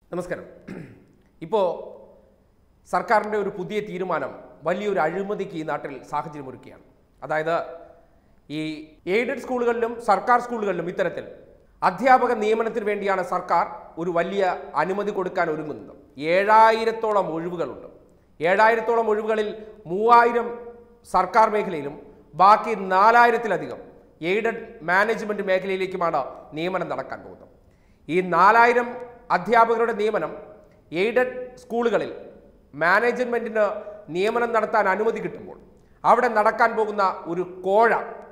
നമസ്കാരം ഇപ്പോൾ സർക്കാരിൻ്റെ ഒരു പുതിയ തീരുമാനം വലിയൊരു അഴിമതിക്ക് ഈ നാട്ടിൽ സാഹചര്യമൊരുക്കുകയാണ് അതായത് ഈ എയ്ഡഡ് സ്കൂളുകളിലും സർക്കാർ സ്കൂളുകളിലും ഇത്തരത്തിൽ അധ്യാപക നിയമനത്തിന് വേണ്ടിയാണ് സർക്കാർ ഒരു വലിയ അനുമതി കൊടുക്കാൻ ഒരുങ്ങുന്നത് ഏഴായിരത്തോളം ഒഴിവുകളുണ്ട് ഏഴായിരത്തോളം ഒഴിവുകളിൽ മൂവായിരം സർക്കാർ മേഖലയിലും ബാക്കി നാലായിരത്തിലധികം എയ്ഡഡ് മാനേജ്മെന്റ് മേഖലയിലേക്കുമാണ് നിയമനം നടക്കാൻ പോകുന്നത് ഈ നാലായിരം അധ്യാപകരുടെ നിയമനം എയ്ഡഡ് സ്കൂളുകളിൽ മാനേജ്മെന്റിന് നിയമനം നടത്താൻ അനുമതി കിട്ടുമ്പോൾ അവിടെ നടക്കാൻ പോകുന്ന ഒരു കോഴ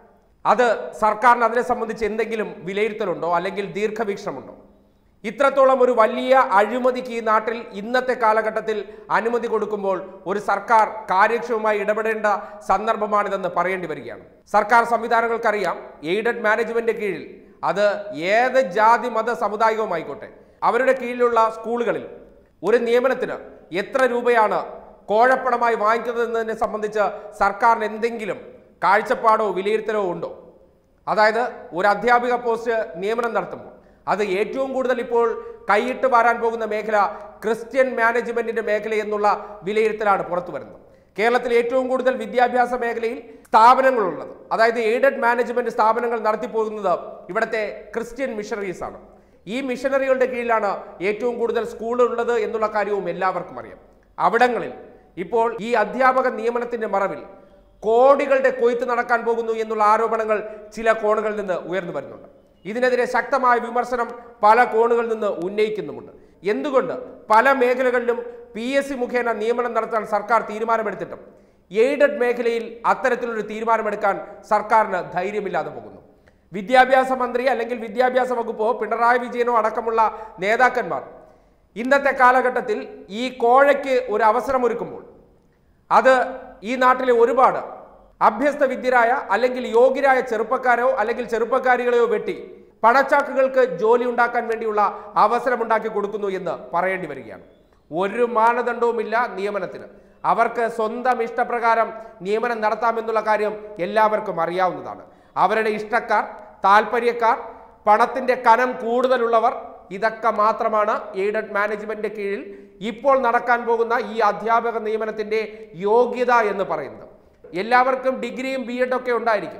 അത് സർക്കാരിന് അതിനെ സംബന്ധിച്ച് എന്തെങ്കിലും വിലയിരുത്തലുണ്ടോ അല്ലെങ്കിൽ ദീർഘവീക്ഷണമുണ്ടോ ഇത്രത്തോളം ഒരു വലിയ അഴിമതിക്ക് ഈ നാട്ടിൽ ഇന്നത്തെ കാലഘട്ടത്തിൽ അനുമതി കൊടുക്കുമ്പോൾ ഒരു സർക്കാർ കാര്യക്ഷമമായി ഇടപെടേണ്ട സന്ദർഭമാണിതെന്ന് പറയേണ്ടി വരികയാണ് സർക്കാർ സംവിധാനങ്ങൾക്കറിയാം എയ്ഡഡ് മാനേജ്മെന്റ് കീഴിൽ അത് ഏത് ജാതി മത സമുദായവുമായിക്കോട്ടെ അവരുടെ കീഴിലുള്ള സ്കൂളുകളിൽ ഒരു നിയമനത്തിന് എത്ര രൂപയാണ് കോഴപ്പണമായി വാങ്ങിക്കുന്നതെന്നതിനെ സംബന്ധിച്ച് സർക്കാരിന് എന്തെങ്കിലും കാഴ്ചപ്പാടോ വിലയിരുത്തലോ ഉണ്ടോ അതായത് ഒരു അധ്യാപിക പോസ്റ്റ് നിയമനം നടത്തുമ്പോൾ അത് ഏറ്റവും കൂടുതൽ ഇപ്പോൾ കൈയിട്ട് വാരാൻ പോകുന്ന മേഖല ക്രിസ്ത്യൻ മാനേജ്മെന്റിന്റെ മേഖല എന്നുള്ള വിലയിരുത്തലാണ് പുറത്തു വരുന്നത് കേരളത്തിൽ ഏറ്റവും കൂടുതൽ വിദ്യാഭ്യാസ മേഖലയിൽ സ്ഥാപനങ്ങളുള്ളത് അതായത് എയ്ഡഡ് മാനേജ്മെന്റ് സ്ഥാപനങ്ങൾ നടത്തിപ്പോകുന്നത് ഇവിടുത്തെ ക്രിസ്ത്യൻ മിഷണറീസ് ആണ് ഈ മിഷണറികളുടെ കീഴിലാണ് ഏറ്റവും കൂടുതൽ സ്കൂളുള്ളത് എന്നുള്ള കാര്യവും എല്ലാവർക്കും അറിയാം അവിടങ്ങളിൽ ഇപ്പോൾ ഈ അധ്യാപക നിയമനത്തിന്റെ മറവിൽ കോടികളുടെ കൊയ്ത്ത് നടക്കാൻ പോകുന്നു എന്നുള്ള ആരോപണങ്ങൾ ചില കോണുകളിൽ നിന്ന് ഉയർന്നു വരുന്നുണ്ട് ഇതിനെതിരെ ശക്തമായ വിമർശനം പല കോണുകളിൽ നിന്ന് ഉന്നയിക്കുന്നുമുണ്ട് എന്തുകൊണ്ട് പല മേഖലകളിലും പി എസ് സി മുഖേന നിയമനം നടത്താൻ സർക്കാർ തീരുമാനമെടുത്തിട്ടും എയ്ഡഡ് മേഖലയിൽ അത്തരത്തിലൊരു തീരുമാനമെടുക്കാൻ സർക്കാരിന് ധൈര്യമില്ലാതെ പോകുന്നു വിദ്യാഭ്യാസ മന്ത്രി അല്ലെങ്കിൽ വിദ്യാഭ്യാസ വകുപ്പോ പിണറായി വിജയനോ അടക്കമുള്ള നേതാക്കന്മാർ ഇന്നത്തെ കാലഘട്ടത്തിൽ ഈ കോഴയ്ക്ക് ഒരു അവസരമൊരുക്കുമ്പോൾ അത് ഈ നാട്ടിലെ ഒരുപാട് അഭ്യസ്ത വിദ്യരായ അല്ലെങ്കിൽ യോഗ്യരായ ചെറുപ്പക്കാരോ അല്ലെങ്കിൽ ചെറുപ്പക്കാരികളെയോ വെട്ടി പണച്ചാക്കുകൾക്ക് ജോലി ഉണ്ടാക്കാൻ വേണ്ടിയുള്ള അവസരമുണ്ടാക്കി കൊടുക്കുന്നു എന്ന് പറയേണ്ടി വരികയാണ് ഒരു മാനദണ്ഡവുമില്ല നിയമനത്തിന് അവർക്ക് സ്വന്തം ഇഷ്ടപ്രകാരം നിയമനം നടത്താമെന്നുള്ള കാര്യം എല്ലാവർക്കും അറിയാവുന്നതാണ് അവരുടെ ഇഷ്ടക്കാർ താല്പര്യക്കാർ പണത്തിന്റെ കനം കൂടുതലുള്ളവർ ഇതൊക്കെ മാത്രമാണ് എയ്ഡഡ് മാനേജ്മെന്റ് കീഴിൽ ഇപ്പോൾ നടക്കാൻ പോകുന്ന ഈ അധ്യാപക നിയമനത്തിന്റെ യോഗ്യത എന്ന് പറയുന്നത് എല്ലാവർക്കും ഡിഗ്രിയും ബി എഡും ഒക്കെ ഉണ്ടായിരിക്കും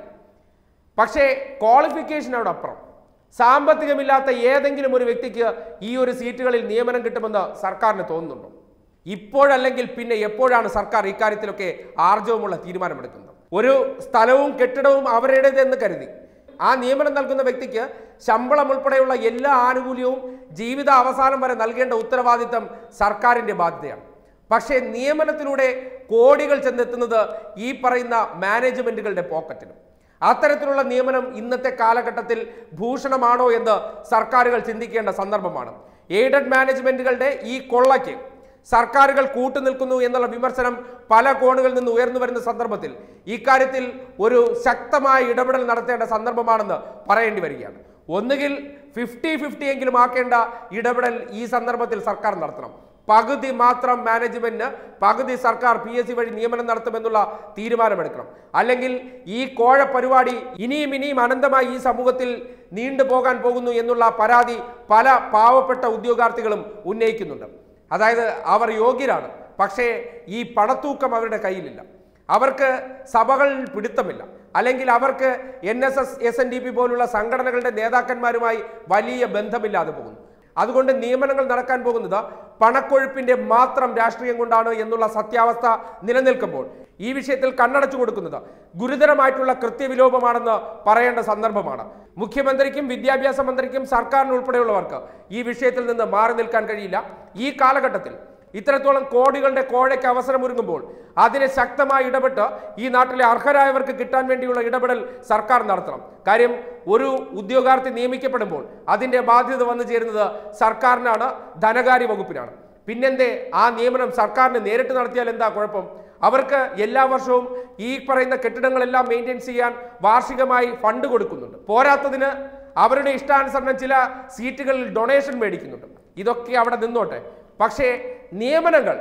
പക്ഷേ ക്വാളിഫിക്കേഷനോടൊപ്പം സാമ്പത്തികമില്ലാത്ത ഏതെങ്കിലും ഒരു വ്യക്തിക്ക് ഈ ഒരു സീറ്റുകളിൽ നിയമനം കിട്ടുമെന്ന് സർക്കാരിന് തോന്നുന്നുണ്ടോ ഇപ്പോഴല്ലെങ്കിൽ പിന്നെ എപ്പോഴാണ് സർക്കാർ ഇക്കാര്യത്തിലൊക്കെ ആർജവമുള്ള തീരുമാനമെടുക്കുന്നത് ഒരു സ്ഥലവും കെട്ടിടവും അവരുടേതെന്ന് കരുതി ആ നിയമനം നൽകുന്ന വ്യക്തിക്ക് ശമ്പളം ഉൾപ്പെടെയുള്ള എല്ലാ ആനുകൂല്യവും ജീവിത അവസാനം വരെ നൽകേണ്ട ഉത്തരവാദിത്തം സർക്കാരിന്റെ ബാധ്യതയാണ് പക്ഷേ നിയമനത്തിലൂടെ കോടികൾ ചെന്നെത്തുന്നത് ഈ പറയുന്ന മാനേജ്മെന്റുകളുടെ പോക്കറ്റിലും അത്തരത്തിലുള്ള നിയമനം ഇന്നത്തെ കാലഘട്ടത്തിൽ ഭൂഷണമാണോ എന്ന് സർക്കാരുകൾ ചിന്തിക്കേണ്ട സന്ദർഭമാണ് എയ്ഡഡ് മാനേജ്മെന്റുകളുടെ ഈ കൊള്ളയ്ക്ക് സർക്കാരുകൾ കൂട്ടുനിൽക്കുന്നു എന്നുള്ള വിമർശനം പല കോണുകളിൽ നിന്ന് ഉയർന്നു വരുന്ന സന്ദർഭത്തിൽ ഇക്കാര്യത്തിൽ ഒരു ശക്തമായ ഇടപെടൽ നടത്തേണ്ട സന്ദർഭമാണെന്ന് പറയേണ്ടി വരികയാണ് ഒന്നുകിൽ ഫിഫ്റ്റി ഫിഫ്റ്റി എങ്കിലും ആക്കേണ്ട ഇടപെടൽ ഈ സന്ദർഭത്തിൽ സർക്കാർ നടത്തണം പകുതി മാത്രം മാനേജ്മെന്റിന് പകുതി സർക്കാർ പി എസ് സി വഴി നിയമനം നടത്തുമെന്നുള്ള തീരുമാനമെടുക്കണം അല്ലെങ്കിൽ ഈ കോഴ പരിപാടി ഇനിയും ഇനിയും അനന്തമായി ഈ സമൂഹത്തിൽ നീണ്ടുപോകാൻ പോകുന്നു എന്നുള്ള പരാതി പല പാവപ്പെട്ട ഉദ്യോഗാർത്ഥികളും ഉന്നയിക്കുന്നുണ്ട് അതായത് അവർ യോഗ്യരാണ് പക്ഷേ ഈ പണത്തൂക്കം അവരുടെ കയ്യിലില്ല അവർക്ക് സഭകളിൽ പിടുത്തമില്ല അല്ലെങ്കിൽ അവർക്ക് N S S S N D P പോലുള്ള സംഘടനകളുടെ നേതാക്കന്മാരുമായി വലിയ ബന്ധമില്ലാതെ പോകുന്നു അതുകൊണ്ട് നിയമനങ്ങൾ നടക്കാൻ പോകുന്നത് പണക്കൊഴുപ്പിന്റെ മാത്രം രാഷ്ട്രീയം കൊണ്ടാണ് എന്നുള്ള സത്യാവസ്ഥ നിലനിൽക്കുമ്പോൾ ഈ വിഷയത്തിൽ കണ്ണടച്ചു കൊടുക്കുന്നത് ഗുരുതരമായിട്ടുള്ള കൃത്യവിലോപമാണെന്ന് പറയേണ്ട സന്ദർഭമാണ് മുഖ്യമന്ത്രിക്കും വിദ്യാഭ്യാസ മന്ത്രിക്കും സർക്കാരിന് ഉൾപ്പെടെയുള്ളവർക്ക് ഈ വിഷയത്തിൽ നിന്ന് മാറി നിൽക്കാൻ കഴിയില്ല ഈ കാലഘട്ടത്തിൽ ഇത്രത്തോളം കോടികളുടെ കോഴയ്ക്ക് അവസരമൊരുങ്ങുമ്പോൾ അതിനെ ശക്തമായി ഇടപെട്ട് ഈ നാട്ടിലെ അർഹരായവർക്ക് കിട്ടാൻ വേണ്ടിയുള്ള ഇടപെടൽ സർക്കാർ നടത്തണം കാര്യം ഒരു ഉദ്യോഗാർത്ഥി നിയമിക്കപ്പെടുമ്പോൾ അതിന്റെ ബാധ്യത വന്നു ചേരുന്നത് സർക്കാരിനാണ് ധനകാര്യ വകുപ്പിനാണ് പിന്നെന്തേ ആ നിയമനം സർക്കാരിന് നേരിട്ട് നടത്തിയാൽ എന്താ കുഴപ്പം അവർക്ക് എല്ലാ വർഷവും ഈ പറയുന്ന കെട്ടിടങ്ങളെല്ലാം മെയിൻറ്റെയിൻ ചെയ്യാൻ വാർഷികമായി ഫണ്ട് കൊടുക്കുന്നുണ്ട് പോരാത്തതിന് അവരുടെ ഇഷ്ടാനുസരണം ചില സീറ്റുകളിൽ ഡൊണേഷൻ മേടിക്കുന്നുണ്ട് ഇതൊക്കെ അവിടെ നിന്നോട്ടെ പക്ഷേ നിയമനങ്ങൾ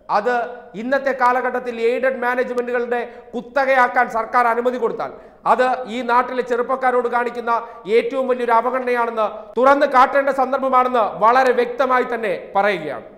അത് ഇന്നത്തെ കാലഘട്ടത്തിൽ എയ്ഡഡ് മാനേജ്മെന്റുകളുടെ കുത്തകയാക്കാൻ സർക്കാർ അനുമതി കൊടുത്താൽ അത് ഈ നാട്ടിലെ ചെറുപ്പക്കാരോട് കാണിക്കുന്ന ഏറ്റവും വലിയൊരു അവഗണനയാണെന്ന് തുറന്ന് കാട്ടേണ്ട സന്ദർഭമാണെന്ന് വളരെ വ്യക്തമായി തന്നെ പറയുകയാണ്